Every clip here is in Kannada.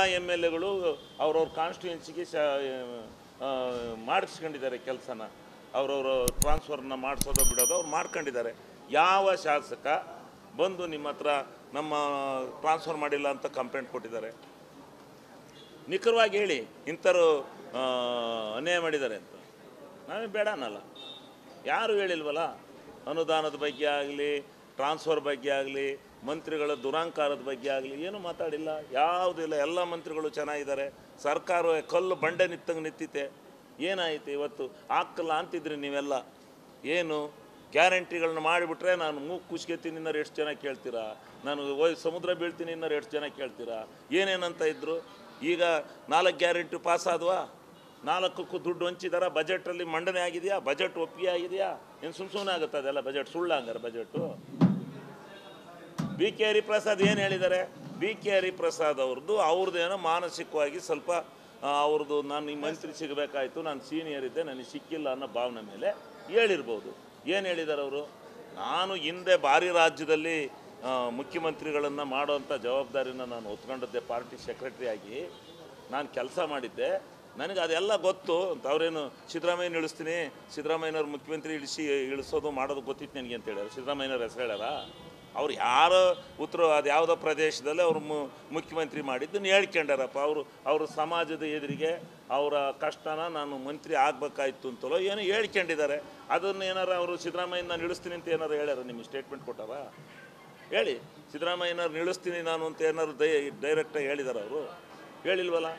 ಎಮ್ ಎಲ್ ಎಗಳು ಅವ್ರವ್ರ ಕಾನ್ಸ್ಟಿಟ್ಯೂನ್ಸಿಗೆ ಶ ಆ, ಮಾಡಿಸ್ಕೊಂಡಿದ್ದಾರೆ ಕೆಲಸನ ಅವ್ರವ್ರ ಟ್ರಾನ್ಸ್ಫರ್ನ ಮಾಡಿಸೋದು ಬಿಡೋದು ಅವ್ರು ಮಾಡ್ಕೊಂಡಿದ್ದಾರೆ ಯಾವ ಶಾಸಕ ಬಂದು ನಿಮ್ಮ ಹತ್ರ ನಮ್ಮ ಟ್ರಾನ್ಸ್ಫರ್ ಮಾಡಿಲ್ಲ ಅಂತ ಕಂಪ್ಲೇಂಟ್ ಕೊಟ್ಟಿದ್ದಾರೆ ನಿಖರವಾಗಿ ಹೇಳಿ ಇಂಥರು ಆ, ಅನ್ಯಾಯ ಮಾಡಿದ್ದಾರೆ ಅಂತ ನಾವೇ ಬೇಡ ಅನ್ನಲ್ಲ ಯಾರು ಹೇಳಿಲ್ವಲ್ಲ ಅನುದಾನದ ಬಗ್ಗೆ ಆಗಲಿ ಟ್ರಾನ್ಸ್ಫರ್ ಬಗ್ಗೆ ಆಗಲಿ ಮಂತ್ರಿಗಳ ದುರಾಂಕಾರದ ಬಗ್ಗೆ ಆಗಲಿ ಏನು ಮಾತಾಡಿಲ್ಲ ಯಾವುದಿಲ್ಲ ಎಲ್ಲ ಮಂತ್ರಿಗಳು ಚೆನ್ನಾಗಿದ್ದಾರೆ ಸರ್ಕಾರ ಕಲ್ಲು ಬಂಡೆ ನಿತ್ತಂಗೆ ನಿಂತಿತೆ ಏನಾಯಿತು ಇವತ್ತು ಹಾಕಲ್ಲ ಅಂತಿದ್ರಿ ನೀವೆಲ್ಲ ಏನು ಗ್ಯಾರಂಟಿಗಳನ್ನ ಮಾಡಿಬಿಟ್ರೆ ನಾನು ಮೂಗು ಕುಸ್ಕೆತೀನಿ ಇನ್ನರು ಎಷ್ಟು ಜನ ಕೇಳ್ತೀರಾ ನಾನು ಹೋಯ್ ಸಮುದ್ರ ಬೀಳ್ತೀನಿ ಇನ್ನರು ಎಷ್ಟು ಜನ ಕೇಳ್ತೀರಾ ಏನೇನಂತ ಇದ್ರು ಈಗ ನಾಲ್ಕು ಗ್ಯಾರಂಟಿ ಪಾಸ್ ಆದ್ವಾ ನಾಲ್ಕಕ್ಕೂ ದುಡ್ಡು ಹಂಚಿದಾರ ಬಜೆಟಲ್ಲಿ ಮಂಡನೆ ಆಗಿದೆಯಾ ಬಜೆಟ್ ಒಪ್ಪಿಗೆ ಆಗಿದೆಯಾ ಏನು ಸುಮ್ ಸುಮ್ಮನೆ ಆಗುತ್ತೆ ಅದೆಲ್ಲ ಬಜೆಟ್ ಸುಳ್ಳು ಹಂಗಾರೆ ಬಜೆಟು ಬಿ ಕೆ ಹರಿಪ್ರಸಾದ್ ಏನು ಹೇಳಿದ್ದಾರೆ ಬಿ ಕೆ ಹರಿಪ್ರಸಾದ್ ಅವ್ರದ್ದು ಅವ್ರದ್ದೇನೋ ಮಾನಸಿಕವಾಗಿ ಸ್ವಲ್ಪ ಆ, ಅವ್ರದ್ದು ನಾನು ಈ ಮಂತ್ರಿ ಸಿಗಬೇಕಾಯ್ತು ನಾನು ಸೀನಿಯರ್ ಇದ್ದೆ ನನಗೆ ಸಿಕ್ಕಿಲ್ಲ ಅನ್ನೋ ಭಾವನೆ ಮೇಲೆ ಹೇಳಿರ್ಬೋದು ಏನು ಹೇಳಿದ್ದಾರೆ ಅವರು ನಾನು ಹಿಂದೆ ಬಾರಿ ರಾಜ್ಯದಲ್ಲಿ ಆ, ಮುಖ್ಯಮಂತ್ರಿಗಳನ್ನು ಮಾಡೋವಂಥ ಜವಾಬ್ದಾರಿನ ನಾನು ಹೊತ್ಕೊಂಡಿದ್ದೆ ಪಾರ್ಟಿ ಸೆಕ್ರೆಟರಿ ಆಗಿ ನಾನು ಕೆಲಸ ಮಾಡಿದ್ದೆ ನನಗೆ ಅದೆಲ್ಲ ಗೊತ್ತು ಅಂತ ಅವರೇನು ಸಿದ್ದರಾಮಯ್ಯನ ಇಳಿಸ್ತೀನಿ ಸಿದ್ದರಾಮಯ್ಯನವ್ರು ಮುಖ್ಯಮಂತ್ರಿ ಇಳಿಸಿ ಇಳಿಸೋದು ಮಾಡೋದು ಗೊತ್ತಿತ್ತು ನನಗೆ ಅಂತ ಹೇಳ್ಯಾರ ಸಿದ್ದರಾಮಯ್ಯನವ್ರ ಹೆಸರು ಹೇಳ್ಯಾರ ಅವ್ರು ಯಾರೋ ಉತ್ತರ ಅದು ಯಾವುದೋ ಪ್ರದೇಶದಲ್ಲಿ ಅವರು ಮು ಮುಖ್ಯಮಂತ್ರಿ ಮಾಡಿದ್ದನ್ನು ಹೇಳ್ಕೊಂಡಾರಪ್ಪ ಅವರು ಅವರು ಸಮಾಜದ ಎದುರಿಗೆ ಅವರ ಕಷ್ಟನ ನಾನು ಮಂತ್ರಿ ಆಗಬೇಕಾಯ್ತು ಅಂತಲೋ ಏನೋ ಹೇಳ್ಕೊಂಡಿದ್ದಾರೆ ಅದನ್ನು ಏನಾರು ಅವರು ಸಿದ್ದರಾಮಯ್ಯನ ನಾನು ಇಳಿಸ್ತೀನಿ ಅಂತ ಏನಾರು ಹೇಳ್ಯಾರ ನಿಮಗೆ ಸ್ಟೇಟ್ಮೆಂಟ್ ಕೊಟ್ಟಾರ ಹೇಳಿ ಸಿದ್ದರಾಮಯ್ಯನವ್ರು ಇಳಿಸ್ತೀನಿ ನಾನು ಅಂತ ಏನಾರು ದೈ ಡೈರೆಕ್ಟಾಗಿ ಹೇಳಿದಾರೆ ಅವರು ಹೇಳಿಲ್ವಲ್ಲ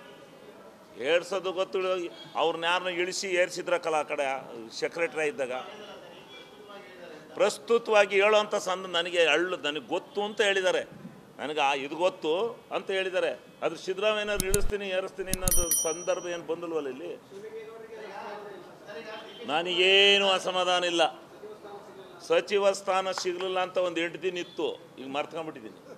ಏರ್ಸೋದು ಗೊತ್ತು ಅವ್ರನ್ನ ಯಾರನ್ನ ಇಳಿಸಿ ಏರ್ಸಿದ್ರಕ್ಕಲ್ಲ ಆ ಕಡೆ ಸೆಕ್ರೆಟ್ರಿ ಇದ್ದಾಗ ಪ್ರಸ್ತುತವಾಗಿ ಹೇಳೋವಂಥ ಸಂದ ನನಗೆ ಅಳ್ಳು ನನಗೆ ಗೊತ್ತು ಅಂತ ಹೇಳಿದ್ದಾರೆ ನನಗೆ ಆ ಇದು ಗೊತ್ತು ಅಂತ ಹೇಳಿದ್ದಾರೆ ಅದ್ರ ಸಿದ್ದರಾಮಯ್ಯನವ್ರು ಇಳಿಸ್ತೀನಿ ಏರಿಸ್ತೀನಿ ಅನ್ನೋದು ಸಂದರ್ಭ ಏನು ಬಂದಿಲ್ವಲ್ಲ ಇಲ್ಲಿ ನನಗೇನು ಅಸಮಾಧಾನ ಇಲ್ಲ ಸಚಿವ ಸ್ಥಾನ ಸಿಗಲಿಲ್ಲ ಅಂತ ಒಂದು ಎಂಟು ದಿನ ಇತ್ತು ಈಗ ಮರ್ತ್ಕೊಂಡ್ಬಿಟ್ಟಿದ್ದೀನಿ